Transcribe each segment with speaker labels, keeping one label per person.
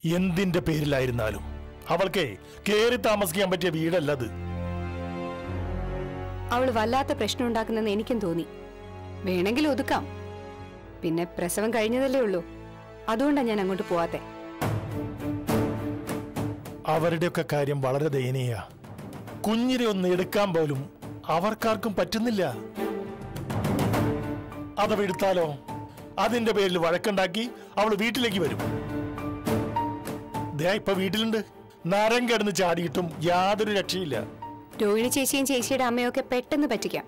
Speaker 1: എന്തിന്റെ പേരിലായിരുന്നാലും അവൾക്ക് കേറി താമസിക്കാൻ പറ്റിയ വീടല്ല അത്
Speaker 2: അവൾ വല്ലാത്ത പ്രശ്നം ഉണ്ടാക്കുന്നെന്ന് എനിക്കും തോന്നി വേണമെങ്കിൽ ഒതുക്കാം പിന്നെ പ്രസവം കഴിഞ്ഞതല്ലേ ഉള്ളൂ അതുകൊണ്ടാണ് ഞാൻ അങ്ങോട്ട് പോവാത്തെ
Speaker 1: അവരുടെയൊക്കെ കാര്യം വളരെ ദയനീയ കുഞ്ഞിനെ ഒന്ന് എടുക്കാൻ പോലും അവർക്കാർക്കും പറ്റുന്നില്ല അഥവാ എടുത്താലോ അതിന്റെ പേരിൽ വഴക്കുണ്ടാക്കി അവൾ വീട്ടിലേക്ക് വരും ദേ ഇപ്പൊ വീട്ടിലുണ്ട് നരം കിടന്ന് ചാടിയിട്ടും യാതൊരു രക്ഷയില്ല
Speaker 2: രോഹിണി ചേച്ചിയും ചേച്ചിയുടെ അമ്മയൊക്കെ പെട്ടെന്ന് പറ്റിക്കാം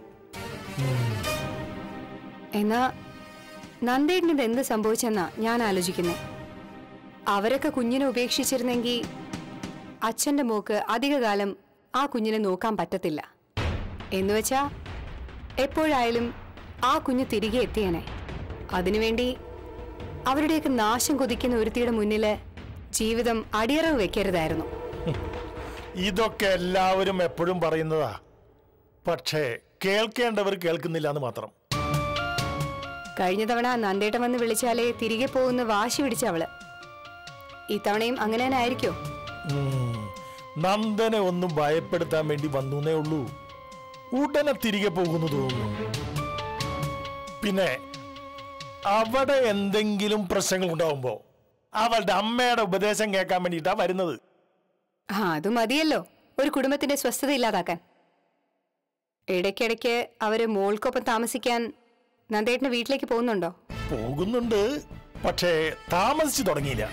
Speaker 2: എന്നാ നന്ദേട്ടിന് ഇത് എന്ത് സംഭവിച്ചെന്നാ ഞാൻ ആലോചിക്കുന്നേ അവരൊക്കെ കുഞ്ഞിനെ ഉപേക്ഷിച്ചിരുന്നെങ്കിൽ അച്ഛന്റെ മോക്ക് അധികകാലം ആ കുഞ്ഞിനെ നോക്കാൻ പറ്റത്തില്ല എന്നുവെച്ചാ എപ്പോഴായാലും ആ കുഞ്ഞ് തിരികെ എത്തിയനെ അതിനുവേണ്ടി അവരുടെയൊക്കെ നാശം കൊതിക്കുന്ന ഒരുത്തിയുടെ മുന്നില് ജീവിതം അടിയറവ് വെക്കരുതായിരുന്നു
Speaker 1: ഇതൊക്കെ എല്ലാവരും എപ്പോഴും പറയുന്നതാ പക്ഷേ കേൾക്കേണ്ടവർ കേൾക്കുന്നില്ല എന്ന് മാത്രം
Speaker 2: കഴിഞ്ഞ തവണ നന്ദേട്ടൻ വന്ന് വിളിച്ചാലേ തിരികെ പോകുന്ന വാശി പിടിച്ച അവള് ഇത്തവണയും അങ്ങനെ തന്നെ ആയിരിക്കോ
Speaker 1: ഉം. നന്ദനെ ഒന്നും ഭയപ്പെടുത്താൻ വേണ്ടി വന്നേ ഉള്ളൂ ഉടനെ തിരികെ പോകുന്നു തോന്നുന്നു പിന്നെ അവിടെ എന്തെങ്കിലും പ്രശ്നങ്ങൾ ഉണ്ടാവുമ്പോ അവളുടെ അമ്മയുടെ ഉപദേശം കേൾക്കാൻ വേണ്ടിയിട്ടാ വരുന്നത്
Speaker 2: ആ അത് മതിയല്ലോ ഒരു കുടുംബത്തിന്റെ സ്വസ്ഥത ഇല്ലാതാക്കാൻ ഇടയ്ക്കിടയ്ക്ക് അവര് മോൾക്കൊപ്പം താമസിക്കാൻ നന്ദേട്ടന് വീട്ടിലേക്ക് പോകുന്നുണ്ടോ
Speaker 1: പോകുന്നുണ്ട് പക്ഷേ താമസിച്ചു തുടങ്ങിയില്ല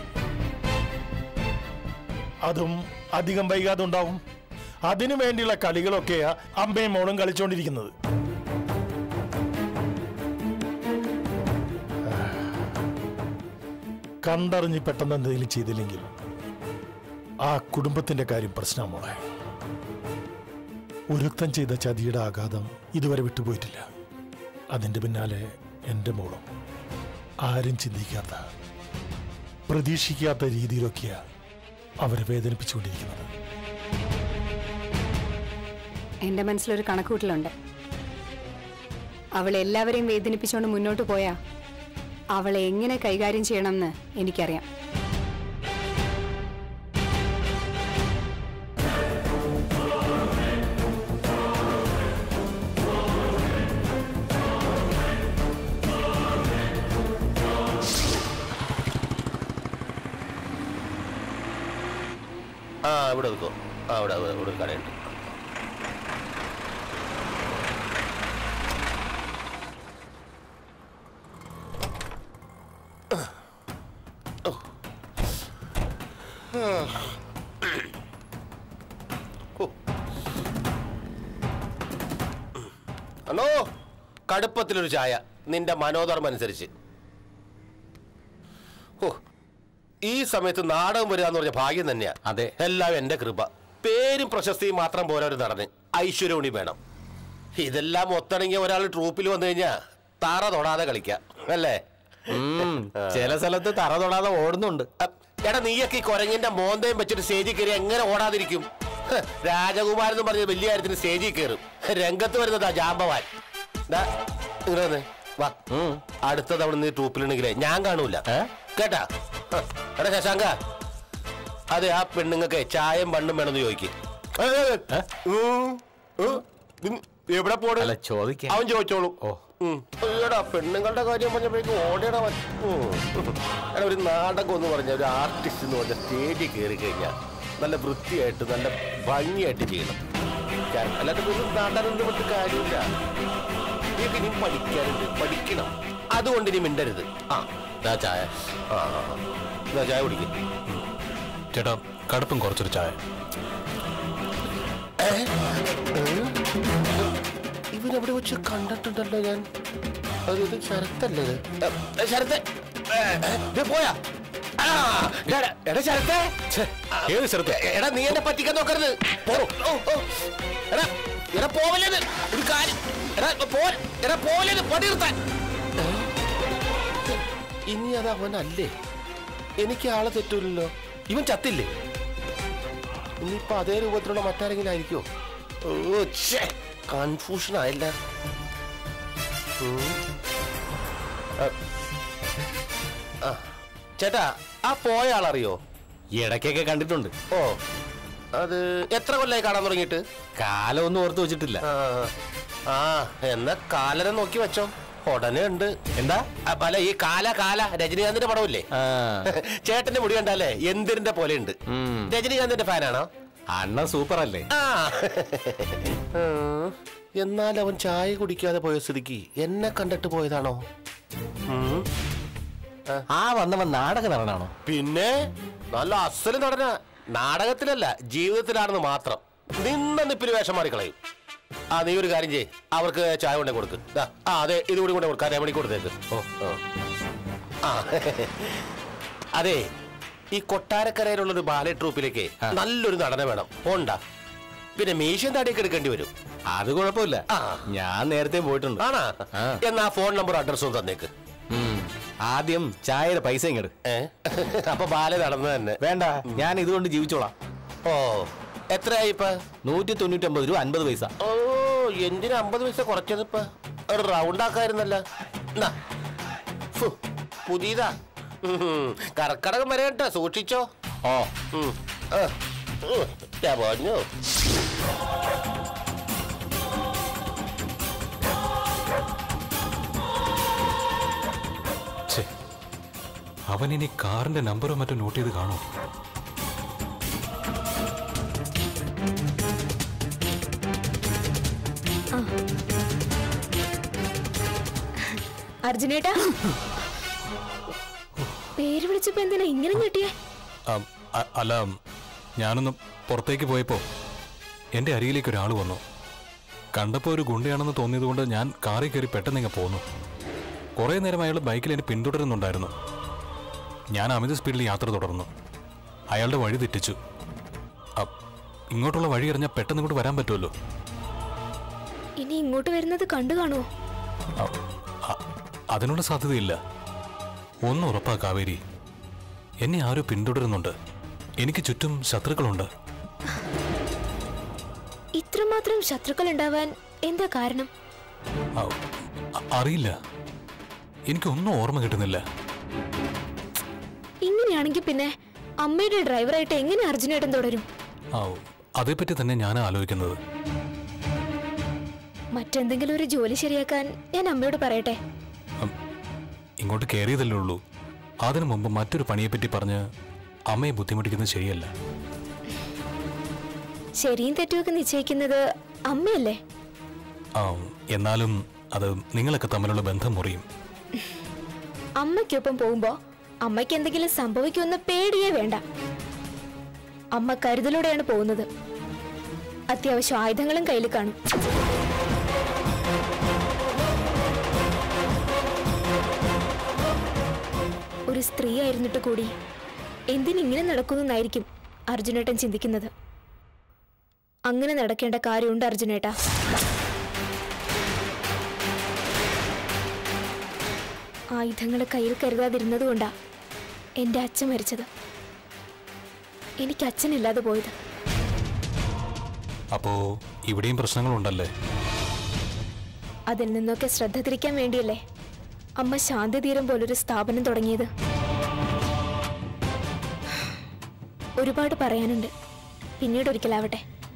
Speaker 1: അതും അധികം വൈകാതെ ഉണ്ടാവും അതിനു വേണ്ടിയുള്ള കളികളൊക്കെയാ അമ്മയും മോളും കളിച്ചുകൊണ്ടിരിക്കുന്നത് കണ്ടറിഞ്ഞ് പെട്ടെന്ന് എന്തെങ്കിലും ചെയ്തില്ലെങ്കിൽ ആ കുടുംബത്തിന്റെ കാര്യം പ്രശ്നം മോളെ ഒരുത്തം ചെയ്ത ചതിയുടെ ആഘാതം ഇതുവരെ വിട്ടുപോയിട്ടില്ല അതിന്റെ പിന്നാലെ എൻ്റെ മോളും ആരും ചിന്തിക്കാത്ത പ്രതീക്ഷിക്കാത്ത രീതിയിലൊക്കെയാ അവരെ വേദനിപ്പിച്ചുകൊണ്ടിരിക്കുന്നത്
Speaker 2: എന്റെ മനസ്സിലൊരു കണക്കൂട്ടലുണ്ട് അവൾ എല്ലാവരെയും വേദനിപ്പിച്ചുകൊണ്ട് മുന്നോട്ട് പോയാ അവളെ എങ്ങനെ കൈകാര്യം ചെയ്യണമെന്ന് എനിക്കറിയാം
Speaker 3: ആ ഇവിടെ നിൽക്കോ ആ ഇവിടെ ഇവിടെ ഇവിടെ ഒരു കടയുണ്ട് ഹലോ കടുപ്പത്തിലൊരു ചായ നിന്റെ മനോധർമ്മം അനുസരിച്ച് ഓ ഈ സമയത്ത് നാടകം വരിക എന്ന് പറഞ്ഞ ഭാഗ്യം തന്നെയാ
Speaker 4: അതെ.
Speaker 3: എല്ലാം എന്റെ കൃപ പേരും പ്രശസ്തിയും മാത്രം പോരാ ഒരു നടന് ഐശ്വര്യവും കൂടി വേണം ഇതെല്ലാം ഒത്തണങ്ങിയ ഒരാൾ ട്രൂപ്പിൽ വന്നു കഴിഞ്ഞാ തറ തൊടാതെ കളിക്കാം അല്ലേ
Speaker 4: ഉം, ചില സ്ഥലത്ത് തറ തൊടാതെ ഓടുന്നുണ്ട്
Speaker 3: അ- എടാ നീയൊക്കെ ഈ കുരങ്ങിന്റെ മോന്തയും വെച്ചിട്ട് സ്റ്റേജിൽ കയറി എങ്ങനെ ഓടാതിരിക്കും ഹ്, രാജകുമാരൻ എന്ന് പറഞ്ഞ വലിയ കാര്യത്തിന് സ്റ്റേജിൽ കയറും രംഗത്ത് വരുന്നതാ ജാമ്പവാൻ ദാ, ഇങ്ങട് വന്നേ. വാ അടുത്ത തവണ നീ ട്രൂപ്പിലുണ്ടെങ്കിലേ ഞാൻ കാണൂല കേട്ടാ ഹ, എടാ ശശാങ്ക അതെ ആ പെണ്ണുങ്ങൾക്ക് ചായയും പണ്ടും വേണമെന്ന് ചോദിക്കും എവിടെ പോണ
Speaker 4: അല്ല ചോദിക്കാം
Speaker 3: അവൻ ചോദിച്ചോളൂ
Speaker 4: ഓ.
Speaker 3: ഉം. അയ്യടാ പെണ്ണുങ്ങളുടെ കാര്യം പറഞ്ഞപ്പോഴേക്കും ഓടിയടാ അവൻ. ഉം. എടാ ഒരു നാടകം എന്ന് പറഞ്ഞ ഒരു ആർട്ടിസ്റ്റ് എന്ന് പറഞ്ഞ സ്റ്റേജിൽ കയറി കഴിഞ്ഞാൽ നല്ല വൃത്തിയായിട്ട് നല്ല ഭംഗിയായിട്ട് ചെയ്യണം ഞാൻ- അല്ലാതെ ഒരു നടനെന്ന് പറഞ്ഞിട്ട് കാര്യമില്ല നീക്ക് ഇനിയും പഠിക്കാനുണ്ട് പഠിക്കണം അതുകൊണ്ട് ഇനി മിണ്ടരുത് ആ ദാ ചായ ആ ആ, ആ. ദാ ചായ കുടിക്കും
Speaker 5: ചേട്ടാ കടുപ്പം കുറച്ചൊരു ചായ
Speaker 3: ഇവനെവിടെ വെച്ച് കണ്ടിട്ടുണ്ടല്ലോ ഞാൻ അത് ഇത് ശരത്തല്ലേ ഇത്? ഏ, ഏ, ശരത്തെ ഏ, ഏ, ഇത് പോയാ ആ, എടാ, എടാ ശരത്തെ
Speaker 5: ഏത് സ്ഥലത്ത്
Speaker 3: എ- എടാ നീ എന്നെ പറ്റിക്കാൻ നോക്കരുത് പോ. ഓ, ഓ. എടാ എടാ പോവല്ലേത് ഒരു കാര്യം എടാ പോ എടാ പോവല്ലേത് പണി നിർത്താൻ ഏ? ഇനി അത് അവനല്ലേ എനിക്ക് ആളെ തെറ്റൂലല്ലോ ഇവൻ ചത്തില്ലേ ഇനിയിപ്പോ അതേ രൂപത്തിലുള്ള മറ്റാരെങ്കിലും ആയിരിക്കോ ഓ കൺഫ്യൂഷൻ ആയില്ല ഉം. ആ. ആ. ചേട്ടാ ആ പോയ ആളറിയോ
Speaker 4: ഇടയ്ക്കൊക്കെ കണ്ടിട്ടുണ്ട്
Speaker 3: ഓ അത് എത്ര കൊല്ലായി കാണാൻ തുടങ്ങിയിട്ട്
Speaker 4: കാലം ഒന്നും ഓർത്ത് വെച്ചിട്ടില്ല
Speaker 3: ആ, ആ എന്നാ കാലനെ നോക്കി വെച്ചോ ഉടനെ ഉണ്ട്
Speaker 4: എന്താ
Speaker 3: അപ്പൊ അല്ല ഈ കാല കാല രജനീകാന്തിന്റെ പടമില്ലേ
Speaker 4: ആ,
Speaker 3: ചേട്ടന്റെ മുടി കണ്ടാലേ എന്തിന്റെ പോലെ ഉണ്ട്
Speaker 4: ഉം.
Speaker 3: രജനീകാന്തിന്റെ ഫാനാണോ
Speaker 4: അണ്ണ സൂപ്പർ അല്ലേ
Speaker 3: ആ ഉം. എന്നാൽ അവൻ ചായ കുടിക്കാതെ പോയ സ്ഥിതിക്ക് എന്നെ കണ്ടിട്ട് പോയതാണോ ഉം.
Speaker 4: ആ വന്നവൻ നാടക നടനാണോ
Speaker 3: പിന്നെ നല്ല അസല് നടന നാടകത്തിലല്ല ജീവിതത്തിലാണെന്ന് മാത്രം നിന്ന നിപ്പിന് വേഷം മാറിക്കളയും ആ നീ ഒരു കാര്യം ചെയ്യ് അവർക്ക് ചായ കൊണ്ടേ കൊടുക്ക് ദാ, ആ അതെ ഇത് കൂടി കൊണ്ടേ കൊടുക്കാം രമണി കൊടുത്തേക്ക് ഓ ഓ. ആ അതെ ഈ കൊട്ടാരക്കരയിലുള്ള ഒരു ബാലെ ട്രൂപ്പിലേക്ക് നല്ലൊരു നടന വേണം പോണ്ട പിന്നെ മീശയും താടിയൊക്കെ എടുക്കേണ്ടി വരും
Speaker 4: അത് കുഴപ്പമില്ല
Speaker 3: ആ.
Speaker 4: ഞാൻ നേരത്തെ പോയിട്ടുണ്ട്
Speaker 3: ആണാ
Speaker 4: ആ.
Speaker 3: എന്നാ ഫോൺ നമ്പർ അഡ്രസ്സും തന്നേക്ക്
Speaker 4: ഉം. ആദ്യം ചായയുടെ പൈസ ഇങ്ങട്
Speaker 3: ഏ അപ്പൊ ബാല നടന്നു തന്നെ
Speaker 4: വേണ്ട ഞാൻ ഇതുകൊണ്ട് ജീവിച്ചോളാം
Speaker 3: ഓ എത്രയായി ഇപ്പൊ
Speaker 4: നൂറ്റി തൊണ്ണൂറ്റൊമ്പത് രൂപ അൻപത് പൈസ
Speaker 3: ഓ എന്തിനു അമ്പത് പൈസ കുറച്ചത് ഇപ്പൊ ഒരു റൗണ്ട് ആക്കായിരുന്നല്ല എന്നാ. ഫു, പുതിയതാ ഉം, കർക്കടകം വരെ കേട്ടോ സൂക്ഷിച്ചോ
Speaker 4: ഓ
Speaker 3: ഉം. ആ. ഉം, ഞാൻ പറഞ്ഞു
Speaker 5: ഛേ അവൻ ഇനി കാറിന്റെ നമ്പറോ മറ്റോ നോട്ട് ചെയ്ത് കാണോ
Speaker 6: അർജുനേട്ടാ പേര് വിളിച്ചപ്പോ എന്തിനാ ഇങ്ങനെ ഞെട്ടിയേ
Speaker 5: ആം, അ- അല്ല ഞാനൊന്ന് പുറത്തേക്ക് പോയപ്പോ എന്റെ അരികിലേക്ക് ഒരാൾ വന്നു കണ്ടപ്പോൾ ഒരു ഗുണ്ടയാണെന്ന് തോന്നിയതുകൊണ്ട് ഞാൻ കാറിൽ കയറി പെട്ടെന്ന് ഇങ്ങ് പോന്നു കുറേ നേരം അയാൾ ബൈക്കിൽ എന്നെ പിന്തുടരുന്നുണ്ടായിരുന്നു ഞാൻ അമിത സ്പീഡിൽ യാത്ര തുടർന്നു അയാളുടെ വഴി തെറ്റിച്ചു അ- ഇങ്ങോട്ടുള്ള വഴി അറിഞ്ഞാൽ പെട്ടെന്ന് ഇങ്ങോട്ട് വരാൻ പറ്റുമല്ലോ
Speaker 6: ഇനി ഇങ്ങോട്ട് വരുന്നത് കണ്ടു കാണുമോ
Speaker 5: അ- അ- അതിനുള്ള സാധ്യതയില്ല ഒന്ന് ഉറപ്പാ കാവേരി എന്നെ ആരോ പിന്തുടരുന്നുണ്ട് എനിക്ക് ചുറ്റും ശത്രുക്കളുണ്ട്
Speaker 6: ഇത്രമാത്രം ശത്രുക്കൾ ഉണ്ടാവാൻ എന്താ കാരണം
Speaker 5: അ- അ- അറിയില്ല എനിക്കൊന്നും ഓർമ്മ കിട്ടുന്നില്ല
Speaker 6: ഇങ്ങനെയാണെങ്കിൽ പിന്നെ അമ്മയുടെ ഡ്രൈവറായിട്ട് എങ്ങനെ അർജുനേട്ടൻ തുടരും
Speaker 5: ആ, അതേപ്പറ്റി തന്നെ ഞാൻ ആലോചിക്കുന്നത്
Speaker 6: മറ്റെന്തെങ്കിലും ഒരു ജോലി ശരിയാക്കാൻ ഞാൻ അമ്മയോട് പറയട്ടെ
Speaker 5: അം, ഇങ്ങോട്ട് കയറിയതല്ലേ ഉള്ളൂ അതിനു മുമ്പ് മറ്റൊരു പണിയെപ്പറ്റി പറഞ്ഞ് അമ്മയെ ബുദ്ധിമുട്ടിക്കുന്നത് ശരിയല്ല
Speaker 6: ശരിയും തെറ്റുമൊക്കെ നിശ്ചയിക്കുന്നത് അമ്മയല്ലേ
Speaker 5: ആ, എന്നാലും അത് നിങ്ങളൊക്കെ തമ്മിലുള്ള ബന്ധം മുറിയും
Speaker 6: അമ്മയ്ക്കൊപ്പം പോകുമ്പോ അമ്മയ്ക്ക് എന്തെങ്കിലും സംഭവിക്കുമെന്ന് പേടിയേ വേണ്ട അമ്മ കരുതലോടെയാണ് പോകുന്നത് അത്യാവശ്യം ആയുധങ്ങളും കയ്യിൽ കാണും ഒരു സ്ത്രീ ആയിരുന്നിട്ട് കൂടി എന്തിനിങ്ങനെ നടക്കുന്നെന്നായിരിക്കും അർജുനേട്ടൻ ചിന്തിക്കുന്നത് അങ്ങനെ നടക്കേണ്ട കാര്യമുണ്ട് അർജുനേട്ടാ ആയുധങ്ങൾ കയ്യിൽ കരുതാതിരുന്നത് കൊണ്ടാ എൻ്റെ അച്ഛൻ മരിച്ചത് എനിക്ക് അച്ഛനില്ലാതെ പോയത്
Speaker 5: അപ്പോ ഇവിടെയും പ്രശ്നങ്ങളുണ്ടല്ലേ
Speaker 6: അതിൽ നിന്നൊക്കെ ശ്രദ്ധ തിരിക്കാൻ വേണ്ടിയല്ലേ അമ്മ ശാന്തിതീരം പോലൊരു സ്ഥാപനം തുടങ്ങിയത് ഒരുപാട് പറയാനുണ്ട് പിന്നീട് ഒരിക്കലാവട്ടെ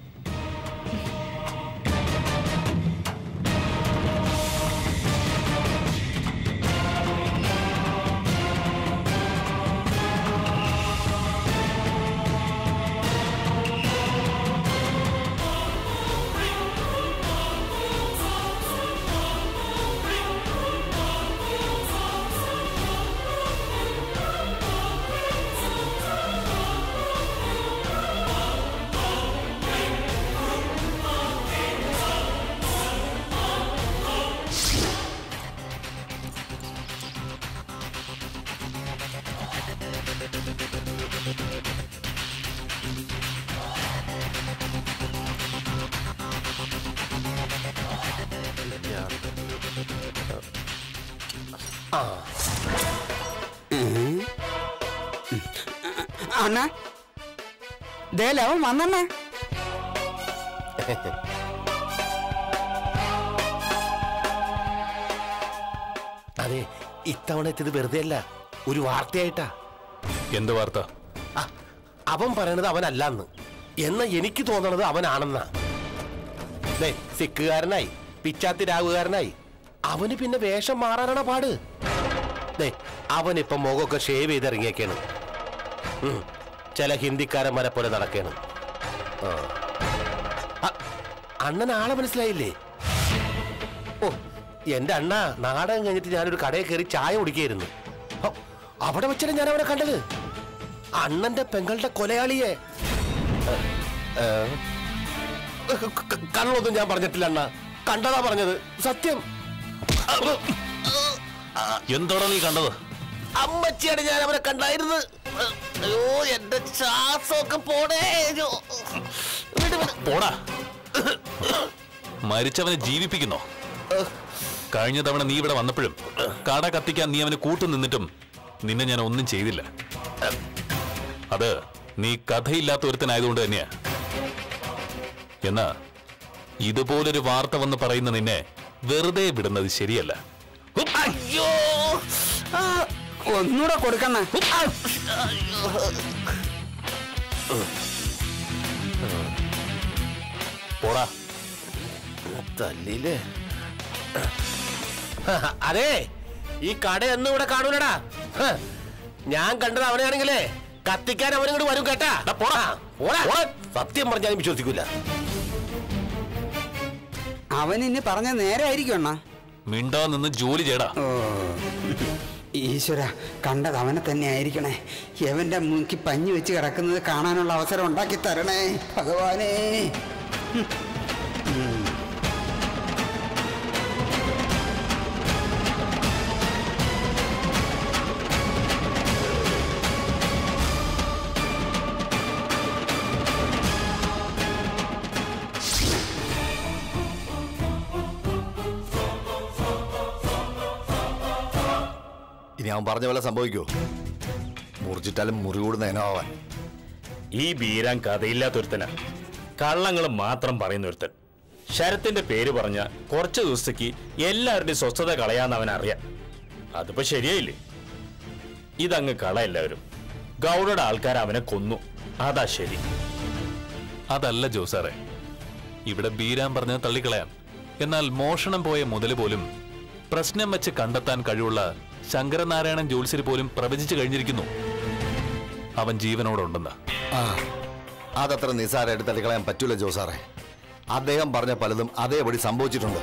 Speaker 7: അണ്ണ ദേ ലവൻ വന്നണ്ണ
Speaker 3: അതെ ഇത്തവണ എത്തിയത് വെറുതെ അല്ല ഒരു വാർത്തയായിട്ടാ
Speaker 5: എന്ത് വാർത്ത
Speaker 3: ആ, അവൻ പറയണത് അവനല്ലെന്ന് എന്നാ എനിക്ക് തോന്നണത് അവനാണെന്നാ ദേ, സിക്കുകാരനായി പിച്ചാത്തി രാവുകാരനായി അവന് പിന്നെ വേഷം മാറാനാണ് പാട് ദേ അവനിപ്പം മുഖമൊക്കെ ഷേവ് ചെയ്തിറങ്ങിയൊക്കെയാണ് ഉം, ചില ഹിന്ദിക്കാരന്മാരെ പോലെ നടക്കാണ് ആ. അ- അണ്ണൻ ആളെ മനസ്സിലായില്ലേ ഓ എന്റെ അണ്ണ നാടകം കഴിഞ്ഞിട്ട് ഞാനൊരു കടയിൽ കയറി ചായ കുടിക്കായിരുന്നു ഹോ, അവിടെ വെച്ചാണ് ഞാൻ അവനെ കണ്ടത് അണ്ണന്റെ പെങ്ങളുടെ കൊലയാളിയെ ഏ, ക- ക- കള്ളൊന്നും ഞാൻ പറഞ്ഞിട്ടില്ല അണ്ണ കണ്ടതാ പറഞ്ഞത് സത്യം
Speaker 5: എന്താണോ നീ കണ്ടത്
Speaker 3: അമ്മച്ചിയാണ് ഞാൻ അവനെ കണ്ടായിരുന്നത് അയ്യോ എന്റെ ശ്വാസമൊക്കെ പോടേ അയ്യോ. വിട് വിട്.
Speaker 5: പോടാ മരിച്ചവനെ ജീവിപ്പിക്കുന്നോ കഴിഞ്ഞ തവണ നീ ഇവിടെ വന്നപ്പോഴും കട കത്തിക്കാൻ നീ അവന് കൂട്ടു നിന്നിട്ടും നിന്നെ ഞാൻ ഒന്നും ചെയ്തില്ല അത് നീ കഥയില്ലാത്ത ഒരുത്തനായതുകൊണ്ട് തന്നെയാ എന്നാ ഇതുപോലൊരു വാർത്ത വന്ന് പറയുന്ന നിന്നെ വെറുതെ വിടുന്നത് ശരിയല്ല
Speaker 3: അയ്യോ ആ,
Speaker 7: ഒന്നുകൂടെ കൊടുക്കണ്ണ
Speaker 5: പോടാ
Speaker 3: തല്ലില്ലേ അതെ ഈ കട ഒന്നും ഇവിടെ കാണൂലടാ ഹ, ഞാൻ കണ്ടത് അവനെയാണെങ്കിലേ കത്തിക്കാൻ അവനും കൂടി വരും കേട്ടാ ഡാ, പോടാ പോടാ സത്യം പറഞ്ഞാലും വിശ്വസിക്കൂല
Speaker 7: അവൻ ഇനി പറഞ്ഞ നേരെ ആയിരിക്കും അണ്ണ
Speaker 5: മിണ്ടാ നിന്ന് ജോലി ചെയ്യടാ
Speaker 7: ഓ ഈശ്വര കണ്ടത് അവനെ തന്നെ ആയിരിക്കണേ എവന്റെ മുക്കി പഞ്ഞു വെച്ച് കിടക്കുന്നത് കാണാനുള്ള അവസരം ഉണ്ടാക്കി തരണേ ഭഗവാനേ
Speaker 8: ഇനി അവൻ പറഞ്ഞ പോലെ സംഭവിക്കോ മുറിച്ചിട്ടാലും മുറി കൂടുന്ന ഇനമാവാൻ
Speaker 9: ഈ ബീരാൻ കഥയില്ലാത്തൊരുത്തനാ കള്ളങ്ങൾ മാത്രം പറയുന്ന ഒരുത്തൻ ശരത്തിന്റെ പേര് പറഞ്ഞ കുറച്ച് ദിവസത്തേക്ക് എല്ലാവരുടെയും സ്വസ്ഥത കളയാന്ന് അവൻ അറിയാം അതിപ്പോ ശരിയായില്ലേ ഇതങ്ങ് കള എല്ലാവരും ഗൗഡയുടെ ആൾക്കാർ അവനെ കൊന്നു അതാ ശരി
Speaker 5: അതല്ല ജോസാറെ ഇവിടെ ബീരാൻ പറഞ്ഞത് തള്ളിക്കളയാം എന്നാൽ മോഷണം പോയ മുതല് പോലും പ്രശ്നം വെച്ച് കണ്ടെത്താൻ കഴിവുള്ള ശങ്കരനാരായണൻ ജോത്സ്യര് പോലും പ്രവചിച്ചു കഴിഞ്ഞിരിക്കുന്നു അവൻ ജീവനോടുണ്ടെന്ന്
Speaker 8: ആ അതത്ര നിസ്സാരമായിട്ട് തള്ളിക്കളയാൻ പറ്റൂല ജോസാറെ അദ്ദേഹം പറഞ്ഞ പലതും അതേപടി സംഭവിച്ചിട്ടുണ്ട്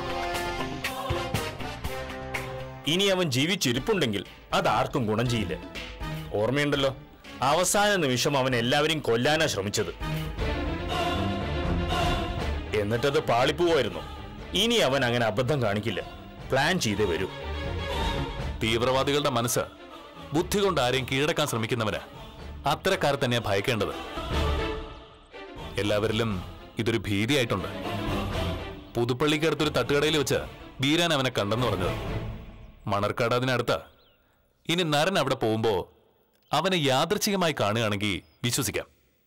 Speaker 9: ഇനി അവൻ ജീവിച്ചിരിപ്പുണ്ടെങ്കിൽ അത് ആർക്കും ഗുണം ചെയ്യില്ല ഓർമ്മയുണ്ടല്ലോ അവസാന നിമിഷം അവൻ എല്ലാവരെയും കൊല്ലാനാ ശ്രമിച്ചത് എന്നിട്ടത് പാളിപ്പോവായിരുന്നു ഇനി അവൻ അങ്ങനെ അബദ്ധം കാണിക്കില്ല പ്ലാൻ ചെയ്തേ വരൂ
Speaker 5: തീവ്രവാദികളുടെ മനസ്സ് ബുദ്ധി കൊണ്ട് ആരെയും കീഴടക്കാൻ ശ്രമിക്കുന്നവന് അത്തരക്കാരെ തന്നെ ഭയക്കേണ്ടത് എല്ലാവരിലും ഇതൊരു ഭീതിയായിട്ടുണ്ട് പുതുപ്പള്ളിക്കടുത്തൊരു തട്ടുകടയിൽ വെച്ച് ബീരാൻ അവനെ കണ്ടെന്ന് പറഞ്ഞത് മണർക്കാട് അതിനടുത്ത ഇനി നരൻ അവിടെ പോകുമ്പോ അവനെ യാദൃച്ഛികമായി കാണുകയാണെങ്കിൽ വിശ്വസിക്കാം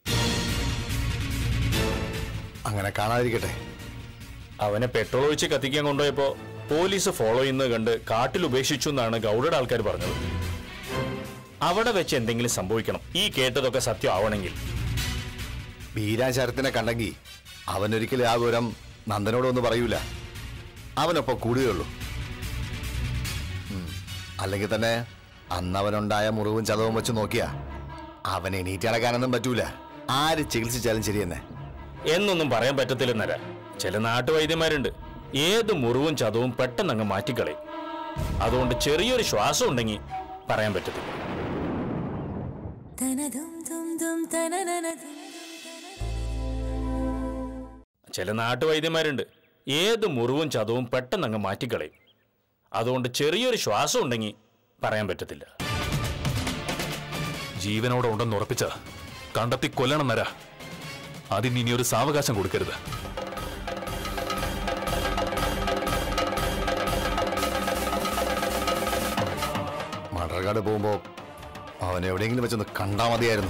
Speaker 8: അങ്ങനെ കാണാതിരിക്കട്ടെ
Speaker 9: അവനെ പെട്രോൾ ഒഴിച്ച് കത്തിക്കാൻ കൊണ്ടുപോയപ്പോ പോലീസ് ഫോളോ ചെയ്യുന്നത് കണ്ട് കാട്ടിൽ ഉപേക്ഷിച്ചു എന്നാണ് ഗൗഡയുടെ ആൾക്കാർ പറഞ്ഞത് അവിടെ വെച്ച് എന്തെങ്കിലും സംഭവിക്കണം ഈ കേട്ടതൊക്കെ സത്യം ആവണമെങ്കിൽ
Speaker 8: ബീരാൻ ശരത്തിനെ കണ്ടെങ്കിൽ അവനൊരിക്കലും ആ വിവരം നന്ദനോടൊന്നും പറയൂല അവനൊപ്പം കൂടുകയുള്ളൂ ഉം. അല്ലെങ്കിൽ തന്നെ അന്ന് അവനുണ്ടായ മുറിവും ചതവും വെച്ച് നോക്കിയാ അവൻ എണീറ്റ് നടക്കാനൊന്നും പറ്റൂല ആര് ചികിത്സിച്ചാലും ശരി തന്നെ
Speaker 9: എന്നൊന്നും പറയാൻ പറ്റത്തില്ലെന്നല്ല ചില നാട്ടുവൈദ്യന്മാരുണ്ട് ഏത് മുറിവും ചതവും പെട്ടെന്ന് അങ്ങ് മാറ്റിക്കളയും അതുകൊണ്ട് ചെറിയൊരു ശ്വാസം ഉണ്ടെങ്കിൽ പറയാൻ പറ്റത്തില്ല ചില നാട്ടുവൈദ്യന്മാരുണ്ട് ഏത് മുറിവും ചതവും പെട്ടെന്ന് അങ്ങ് മാറ്റിക്കളയും അതുകൊണ്ട് ചെറിയൊരു ശ്വാസം ഉണ്ടെങ്കിൽ പറയാൻ പറ്റത്തില്ല
Speaker 5: ജീവനോടെ ഉണ്ടെന്ന് ഉറപ്പിച്ച കണ്ടെത്തി കൊല്ലണം നര അതിന് ഇനി ഒരു സാവകാശം കൊടുക്കരുത്
Speaker 8: മണർകാട് പോകുമ്പോ അവൻ എവിടെയെങ്കിലും വെച്ചൊന്ന് കണ്ടാ മതിയായിരുന്നു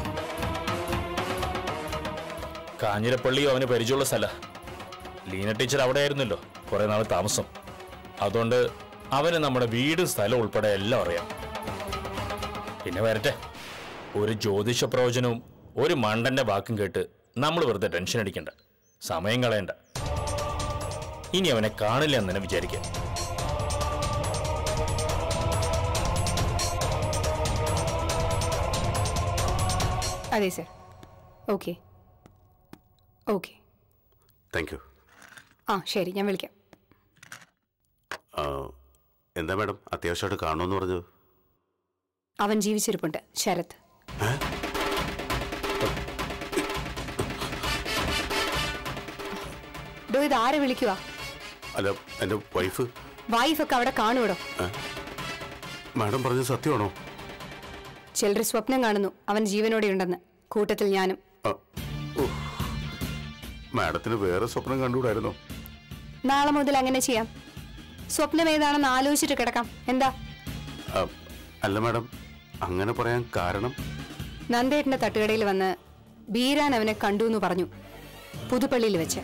Speaker 9: കാഞ്ഞിരപ്പള്ളിയും അവന് പരിചയമുള്ള സ്ഥല ലീന ടീച്ചർ അവിടെ ആയിരുന്നല്ലോ കുറെ നാൾ താമസം അതുകൊണ്ട് അവന് നമ്മുടെ വീടും സ്ഥലം ഉൾപ്പെടെ എല്ലാം അറിയാം പിന്നെ വരട്ടെ ഒരു ജ്യോതിഷ പ്രവചനവും ഒരു മണ്ടന്റെ വാക്കും കേട്ട് നമ്മൾ വെറുതെ ടെൻഷൻ അടിക്കണ്ട സമയം കളയണ്ട ഇനി അവനെ കാണില്ല എന്ന് തന്നെ വിചാരിക്കാം
Speaker 2: അതെ sir okay okay
Speaker 10: thank you
Speaker 2: ആ ശരി ഞാൻ വിളിക്കാം
Speaker 10: എന്താ മാഡം അത്യാവശ്യമായിട്ട് കാണുമെന്ന് പറഞ്ഞു
Speaker 2: അവൻ ജീവിച്ചിരിപ്പുണ്ട് ശരത് ഡോ ഇത് ആരെ വിളിക്കുക
Speaker 10: അല്ല എൻ്റെ വൈഫ്
Speaker 2: വൈഫൊക്കെ അവിടെ കാണുവിടോ
Speaker 10: മാഡം പറഞ്ഞത് സത്യമാണോ
Speaker 2: ചിലർ സ്വപ്നം കാണുന്നു അവൻ ജീവനോടെ ഉണ്ടെന്ന് കൂട്ടത്തിൽ ഞാനും
Speaker 10: ആ, ഉഫ്. മാഡത്തിന് വേറെ സ്വപ്നം കണ്ടുകൂടായിരുന്നോ
Speaker 2: നാളെ മുതൽ അങ്ങനെ ചെയ്യാം സ്വപ്നം ഏതാണെന്ന് ആലോചിച്ചിട്ട് കിടക്കാം എന്താ
Speaker 10: ആ, അല്ല മാഡം അങ്ങനെ പറയാൻ കാരണം
Speaker 2: നന്ദേട്ടന്റെ തട്ടുകടയിൽ വന്ന് ബീരാൻ അവനെ കണ്ടു എന്ന് പറഞ്ഞു പുതുപ്പള്ളിയിൽ വെച്ച്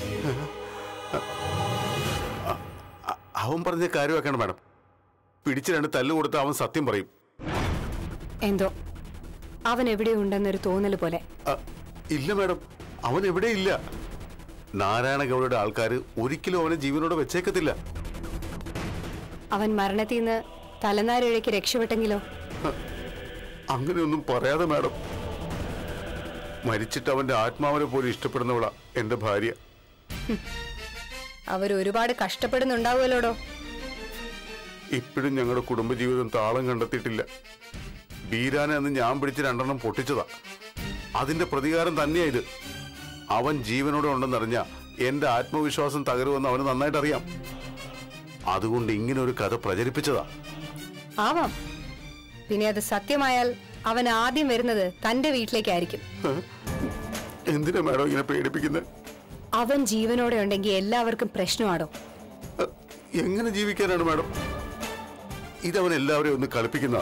Speaker 10: അ- അവൻ പറഞ്ഞ കാര്യമാക്കണം മാഡം പിടിച്ച് രണ്ട് തല്ല് കൊടുത്ത് അവൻ സത്യം പറയും
Speaker 2: എന്തോ അവൻ എവിടെയുണ്ടെന്നൊരു തോന്നൽ പോലെ
Speaker 10: ആ, ഇല്ല മാഡം അവൻ എവിടെയില്ല നാരായണ ഗൗഡയുടെ ആൾക്കാർ ഒരിക്കലും അവനെ ജീവനോടെ വെച്ചേക്കത്തില്ല
Speaker 2: അവൻ മരണത്തിൽ നിന്ന് തലനാരിഴയ്ക്ക് രക്ഷപ്പെട്ടെങ്കിലോ
Speaker 10: അങ്ങനെയൊന്നും പറയാതെ മാഡം മരിച്ചിട്ട് അവന്റെ ആത്മാവിനെ പോലും ഇഷ്ടപ്പെടുന്നവളാ എന്റെ ഭാര്യ
Speaker 2: അവർ ഒരുപാട് കഷ്ടപ്പെടുന്നുണ്ടാവുമല്ലോടോ
Speaker 10: ഇപ്പോഴും ഞങ്ങളുടെ കുടുംബജീവിതം താളം കണ്ടെത്തിയിട്ടില്ല ബീരാനെ അന്ന് ഞാൻ പിടിച്ച് രണ്ടെണ്ണം പൊട്ടിച്ചതാ അതിന്റെ പ്രതികാരം തന്നെയാ ഇത് അവൻ ജീവനോടെ ഉണ്ടെന്നറിഞ്ഞ എന്റെ ആത്മവിശ്വാസം തകരുമെന്ന് അവന് നന്നായിട്ട് അറിയാം അതുകൊണ്ട് ഇങ്ങനെ ഒരു കഥ പ്രചരിപ്പിച്ചതാ
Speaker 2: ആവാം പിന്നെ അത് സത്യമായാൽ അവൻ ആദ്യം വരുന്നത് തന്റെ വീട്ടിലേക്കായിരിക്കും
Speaker 10: എന്തിനാ മാഡം ഇങ്ങനെ പേടിപ്പിക്കുന്നത്
Speaker 2: അവൻ ജീവനോടെ ഉണ്ടെങ്കിൽ എല്ലാവർക്കും പ്രശ്നമാണോ
Speaker 10: എങ്ങനെ ജീവിക്കാനാണ് മാഡം ഇതവൻ എല്ലാവരെയും ഒന്ന് കളിപ്പിക്കുന്ന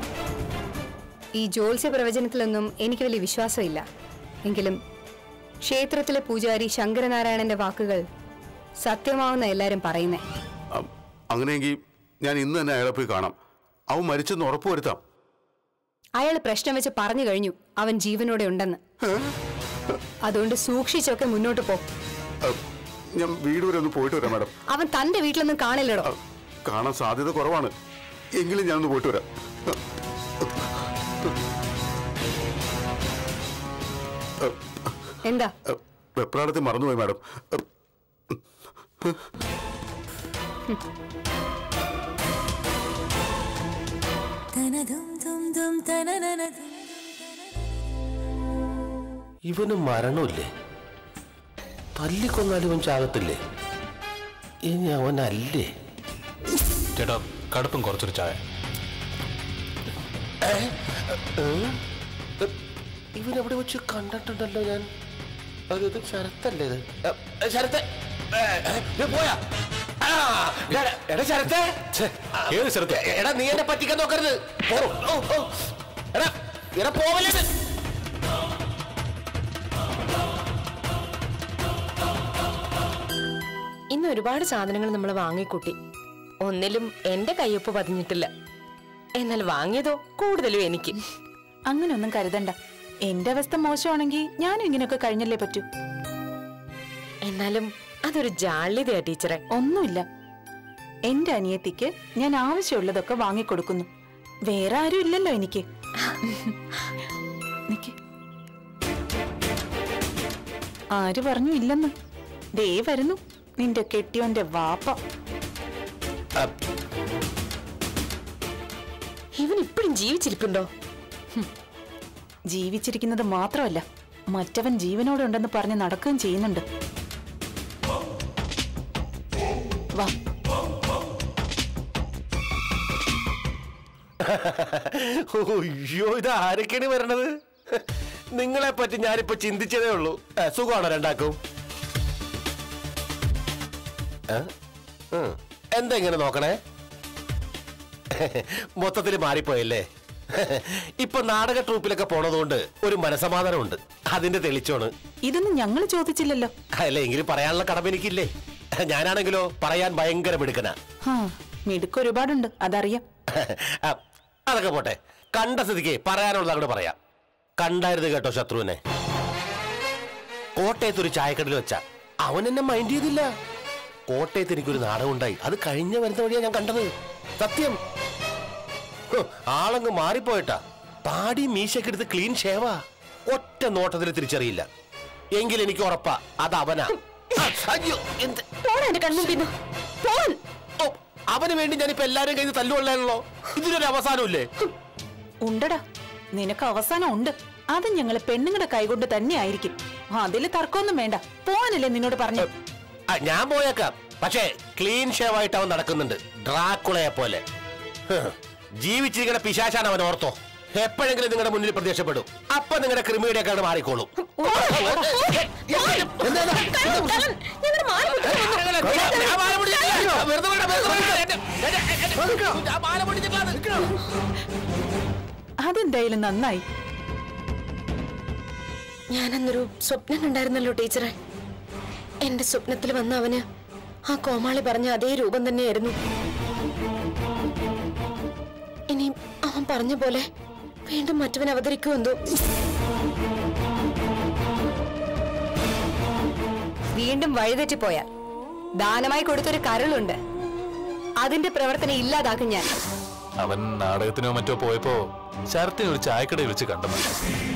Speaker 2: ഈ ജ്യോത്സ്യ പ്രവചനത്തിലൊന്നും എനിക്ക് വലിയ വിശ്വാസമില്ല എങ്കിലും ക്ഷേത്രത്തിലെ പൂജാരി ശങ്കരനാരായണന്റെ വാക്കുകൾ സത്യമാവുന്ന എല്ലാരും പറയുന്നേ
Speaker 10: അങ്ങനെയെങ്കിൽ ഞാൻ ഇന്ന് തന്നെ അയാളെ പോയി കാണാം അവൻ മരിച്ചെന്ന് ഉറപ്പുവരുത്താം
Speaker 2: അയാൾ പ്രശ്നം വെച്ച് പറഞ്ഞു കഴിഞ്ഞു അവൻ ജീവനോടെ ഉണ്ടെന്ന് അതുകൊണ്ട് സൂക്ഷിച്ചൊക്കെ മുന്നോട്ട് പോ
Speaker 10: അഹ്, ഞാൻ വീട് വരെ ഒന്ന് പോയിട്ട് വരാം മാഡം
Speaker 2: അവൻ തന്റെ വീട്ടിലൊന്നും കാണില്ലടോ
Speaker 10: കാണാൻ സാധ്യത കുറവാണ് എങ്കിലും ഞാനൊന്ന് പോയിട്ട് വരാം
Speaker 2: എന്താ
Speaker 10: അഹ്, വെപ്രാളത്തിൽ മറന്നുപോയി മാഡം അഹ്,
Speaker 3: ഇവന് മരണമില്ലേ തല്ലിക്കൊന്നാലും ഇവൻ ചാകത്തില്ലേ ഇനി അവനല്ലേ
Speaker 5: ചേട്ടാ കടുപ്പം കുറച്ചൊരു ചായ
Speaker 3: ഇവൻ എവിടെ വെച്ച് കണ്ടിട്ടുണ്ടല്ലോ ഞാൻ ഒരു ഇത് ശരത്തല്ലേ ഇത് ഏ, ഏ, ശരത്തെ ഏ, ഏ, ഇത് പോയാ ആ, എടാ, എടാ ശരത്തെ
Speaker 5: ഏത് സ്ഥലത്ത്
Speaker 3: എടാ നീ എന്നെ പറ്റിക്കാൻ നോക്കരുത് പോ. ഓ, ഓ. എടാ എടാ പോവല്ലേ ഇത്?
Speaker 11: ഇന്ന് ഒരുപാട് സാധനങ്ങൾ നമ്മൾ വാങ്ങിക്കൂട്ടി ഒന്നിലും എന്റെ കയ്യൊപ്പ് പതിഞ്ഞിട്ടില്ല എന്നാൽ വാങ്ങിയതോ കൂടുതലും എനിക്ക്
Speaker 12: അങ്ങനൊന്നും കരുതണ്ട എന്റെ അവസ്ഥ മോശമാണെങ്കിൽ ഞാനും ഇങ്ങനെയൊക്കെ കഴിഞ്ഞല്ലേ പറ്റൂ
Speaker 11: എന്നാലും അതൊരു ജാള്യതയാ ടീച്ചറെ
Speaker 12: ഒന്നുമില്ല എന്റെ അനിയത്തിക്ക് ഞാൻ ആവശ്യമുള്ളതൊക്കെ വാങ്ങിക്കൊടുക്കുന്നു വേറെ ആരും ഇല്ലല്ലോ എനിക്ക് നിക്ക്. ആര് പറഞ്ഞു ഇല്ലെന്ന് ദേ വരുന്നു നിന്റെ കെട്ടിയോന്റെ വാപ്പ
Speaker 11: ഇവൻ ഇപ്പോഴും ജീവിച്ചിരിപ്പുണ്ടോ
Speaker 12: ജീവിച്ചിരിക്കുന്നത് മാത്രമല്ല മറ്റവൻ ജീവനോടെ ഉണ്ടെന്ന് പറഞ്ഞ് നടക്കുകയും ചെയ്യുന്നുണ്ട് വാ
Speaker 3: അയ്യോ ഇത് ആരൊക്കെയാണ് വരണത് നിങ്ങളെ പറ്റി ഞാനിപ്പോ ചിന്തിച്ചതേ ഉള്ളൂ ഏ, സുഖമാണോ രണ്ടാക്കും ഏ? ഉം. എന്താ ഇങ്ങനെ നോക്കണേ മൊത്തത്തിൽ മാറിപ്പോയല്ലേ ഇപ്പൊ നാടക ട്രൂപ്പിലൊക്കെ പോണതുകൊണ്ട് ഒരു മനസമാധാനമുണ്ട് അതിന്റെ തെളിച്ചോണ്
Speaker 12: ഇതൊന്നും ഞങ്ങൾ ചോദിച്ചില്ലല്ലോ
Speaker 3: അല്ല എങ്കിലും പറയാനുള്ള കടമ എനിക്കില്ലേ ഞാനാണെങ്കിലോ പറയാൻ ഭയങ്കര മിടുക്കനാ
Speaker 12: ഹാ മിടുക്ക് ഒരുപാടുണ്ട് അതറിയാം
Speaker 3: ആ, അതൊക്കെ പോട്ടെ കണ്ട സ്ഥിതിക്ക് പറയാനുള്ളത് അങ്ങോട്ട് പറയാം കണ്ടായിരുന്നു കേട്ടോ ശത്രുവിനെ കോട്ടയത്ത് ഒരു ചായക്കടയിൽ വെച്ച അവൻ എന്നെ മൈൻഡ് ചെയ്തില്ല കോട്ടയത്ത് എനിക്കൊരു നാടകം ഉണ്ടായി അത് കഴിഞ്ഞ വരുന്ന വഴിയാ ഞാൻ കണ്ടത് സത്യം ഹ്, ആളങ്ങ് മാറിപ്പോയിട്ടാ താടി മീശയൊക്കെ എടുത്ത് ക്ലീൻ ഷേവാ ഒറ്റ നോട്ടത്തിൽ തിരിച്ചറിയില്ല എങ്കിൽ എനിക്ക് ഉറപ്പാ അത് അവനാ ആ, അയ്യോ എന്ത്
Speaker 11: എന്റെ കണ്ണും പിന്നു പോൻ
Speaker 3: ഓ അവന് വേണ്ടി ഞാനിപ്പോ എല്ലാരും കയ്യിൽ തല്ലുകൊള്ളാണല്ലോ ഇതിനൊരു അവസാനമില്ലേ
Speaker 12: ഉണ്ടടാ നിനക്ക് അവസാനം ഉണ്ട് അത് ഞങ്ങള് പെണ്ണുങ്ങളുടെ കൈകൊണ്ട് തന്നെ ആയിരിക്കും അതില് തർക്കമൊന്നും വേണ്ട പോവാനല്ലേ നിന്നോട് പറഞ്ഞു
Speaker 3: ആ, ഞാൻ പോയേക്കാം പക്ഷേ ക്ലീൻ ഷേവ് ആയിട്ട് അവൻ നടക്കുന്നുണ്ട് ഡ്രാക്കുളയെ പോലെ ഹ്, ജീവിച്ചിരിക്കുന്ന പിശാശാണ് അവൻ ഓർത്തോ എപ്പോഴെങ്കിലും നിങ്ങളുടെ മുന്നിൽ പ്രത്യക്ഷപ്പെടും അപ്പൊ നിങ്ങളുടെ ക്രിമിയുടെ ഒക്കെ മാറിക്കോളും ഞാൻ മാല പിടിച്ചിട്ടില്ല. വെറുതെ വിടാ, വെറുതെ വിടാ. എന്നെ- എന്നെ- എന്നെ- ഞാൻ മാല പിടിച്ചിട്ടില്ല.
Speaker 12: അതെന്തായാലും നന്നായി
Speaker 11: ഞാനന്നൊരു സ്വപ്നം കണ്ടായിരുന്നല്ലോ ടീച്ചറെ എന്റെ സ്വപ്നത്തിൽ വന്ന അവന് ആ കോമാളി പറഞ്ഞ അതേ രൂപം തന്നെയായിരുന്നു ഇനി അവൻ പറഞ്ഞ പോലെ വീണ്ടും മറ്റവൻ അവതരിക്കുമെന്തോ
Speaker 2: വീണ്ടും വഴിതെറ്റിപ്പോയാൽ ദാനമായി കൊടുത്തൊരു കരളുണ്ട് അതിന്റെ പ്രവർത്തനം ഇല്ലാതാക്കും ഞാൻ
Speaker 5: അവൻ നാടകത്തിനോ മറ്റോ പോയപ്പോ ശരത്തിനെ ഒരു ചായക്കടയിൽ വെച്ച് കണ്ടെന്നു